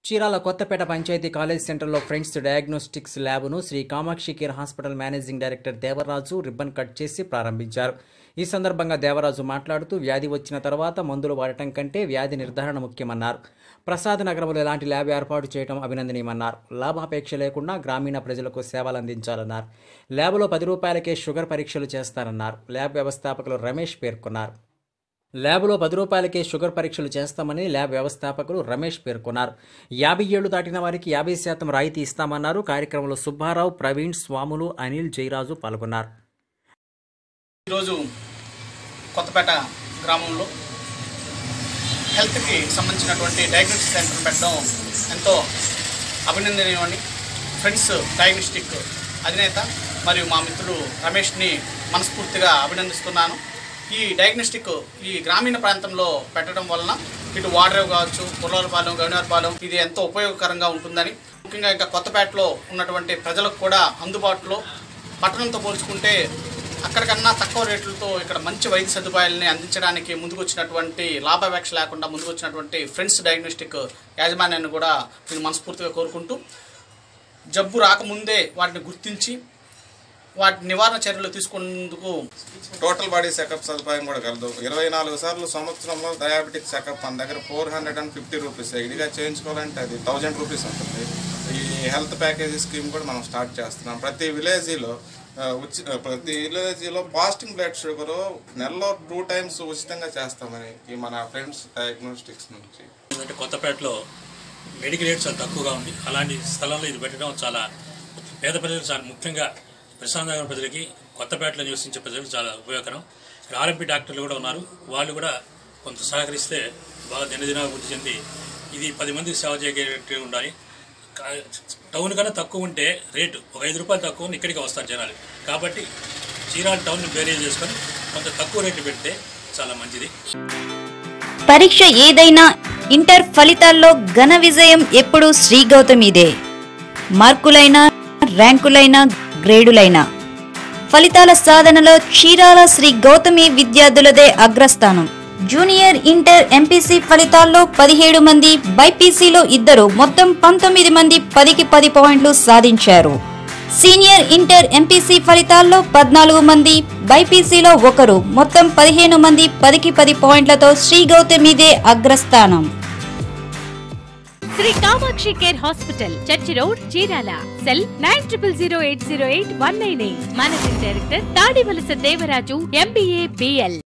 Chirala Kothapeta panchayat college సెంటర్లో friends diagnostics ల్యాబ్ను Sri Kamakshi care hospital managing director Devaraju ribbon cut చేసి ప్రారంభించారు ఈ సందర్భంగా దేవరాజు మాట్లాడుతూ వ్యాధి వచ్చిన తర్వాత మందులు వాడటం కంటే వ్యాధి నిర్ధారణ ముఖ్యమన్నారు ప్రసాద్ నగరంలో ఇలాంటి ల్యాబ్ ఏర్పాటు చేయడం అభినందనీయమన్నారు లాభాపేక్ష లేకుండా గ్రామీణ ప్రజలకు సేవలు అందించాలన్నారు ల్యాబ్లో పది రూపాయలకే షుగర్ పరీక్షలు చేస్తారన్నారు ల్యాబ్ వ్యవస్థాపకులు రమేష్ పేర్కొన్నారు ల్యాబ్లో పది రూపాయలకే షుగర్ పరీక్షలు చేస్తామని ల్యాబ్ వ్యవస్థాపకులు రమేష్ పేర్కొన్నారు యాభై ఏళ్లు దాటిన వారికి యాభై శాతం రాయితీ ఇస్తామన్నారు కార్యక్రమంలో సుబ్బారావు ప్రవీణ్ స్వాములు అనిల్ జయరాజు పాల్గొన్నారు ఈరోజు కొత్తపేట గ్రామంలో హెల్త్కి సంబంధించినటువంటి డయాగ్నోస్టిక్ సెంటర్ పెట్టడం ఎంతో అభినందనీయమని ఫ్రెండ్స్ డయాగ్నోస్టిక్ అధినేత మరియు మా మిత్రుడు రమేష్ని మనస్ఫూర్తిగా అభినందిస్తున్నాను ఈ డయాగ్నోస్టిక్ ఈ గ్రామీణ ప్రాంతంలో పెట్టడం వలన ఇటు వాడరేవు కావచ్చు కుర్రలపాలెం గవినారపాలెం ఇది ఎంతో ఉపయోగకరంగా ఉంటుందని ముఖ్యంగా ఇంకా కొత్తపేటలో ఉన్నటువంటి ప్రజలకు కూడా అందుబాటులో పట్టణంతో పోల్చుకుంటే అక్కడికన్నా తక్కువ రేట్లతో ఇక్కడ మంచి వైద్య సదుపాయాలని అందించడానికి ముందుకొచ్చినటువంటి లాభాపేక్ష లేకుండా ముందుకొచ్చినటువంటి ఫ్రెండ్స్ డయాగ్నోస్టిక్ యాజమాన్యాన్ని కూడా నేను మనస్ఫూర్తిగా కోరుకుంటూ జబ్బు రాకముందే వాటిని గుర్తించి వాటి నివారణ చర్యలు తీసుకునేందుకు టోటల్ బాడీ చెకప్ సదుపాయం కూడా కలదు ఇరవై నాలుగు సార్లు సంవత్సరంలో డయాబెటిక్ చెకప్ మన దగ్గర four hundred and fifty rupees ఇదిగా చేయించుకోవాలంటే అది థౌజండ్ రూపీస్ ఉంటుంది ఈ హెల్త్ ప్యాకేజీ స్కీమ్ కూడా మనం స్టార్ట్ చేస్తున్నాం ప్రతి విలేజ్లో ఉచి ప్రతి విలేజ్లో ఫాస్టింగ్ బ్లడ్ షుగర్ నెలలో టూ టైమ్స్ ఉచితంగా చేస్తామని ఈ మన ఫ్రెండ్స్ డయాగ్నోస్టిక్స్ నుంచి ఎందుకంటే కొత్తపేటలో మెడికల్ రేట్ చాలా తక్కువగా ఉంది అలాంటి స్థలంలో ఇది పెట్టడం చాలా పేద ప్రజలకు చాలా ముఖ్యంగా ప్రశాంత్ నగర్ ప్రజలకి కొత్తపేటలో నివసించే ప్రజలకు చాలా ఉపయోగకరం ఇక్కడ ఆర్ఎంపీ డాక్టర్లు కూడా ఉన్నారు వాళ్ళు కూడా కొంత సహకరిస్తే బాగా దినదినాభివృద్ధి చెంది ఇది పది మందికి సేవ చేయగలిగే ఉండాలి కా- టౌన్ కన్నా తక్కువ ఉంటే రేటు ఒక ఐదు రూపాయలు తక్కువ ఉన్న ఇక్కడికి వస్తారు జనాలు కాబట్టి చీరాల టౌన్ బేరేజ్ చేసుకొని కొంత తక్కువ రేటు పెడితే చాలా మంచిది పరీక్ష ఏదైనా ఇంటర్ ఫలితాల్లో ఘన విజయం ఎప్పుడూ శ్రీ గౌతమిదే మార్కులైనా ర్యాంకులైనా గ్రేడులైనా ఫలితాల సాధనలో చీరాల శ్రీ గౌతమి విద్యార్థులదే అగ్రస్థానం జూనియర్ ఇంటర్ ఎంపీసీ ఫలితాల్లో పదిహేడు మంది బైపీసీలో ఇద్దరు మొత్తం పంతొమ్మిది మంది పదికి పది పాయింట్లు సాధించారు సీనియర్ ఇంటర్ ఎంపీసీ ఫలితాల్లో పద్నాలుగు మంది బైపీసీలో ఒకరు మొత్తం పదిహేను మంది పదికి పది పాయింట్లతో శ్రీ గౌతమిదే అగ్రస్థానం Sri Kamakshi care hospital church road Chirala cell nine triple zero eight zero eight one nine eight managing director Tadivalasa Devaraju MBA BL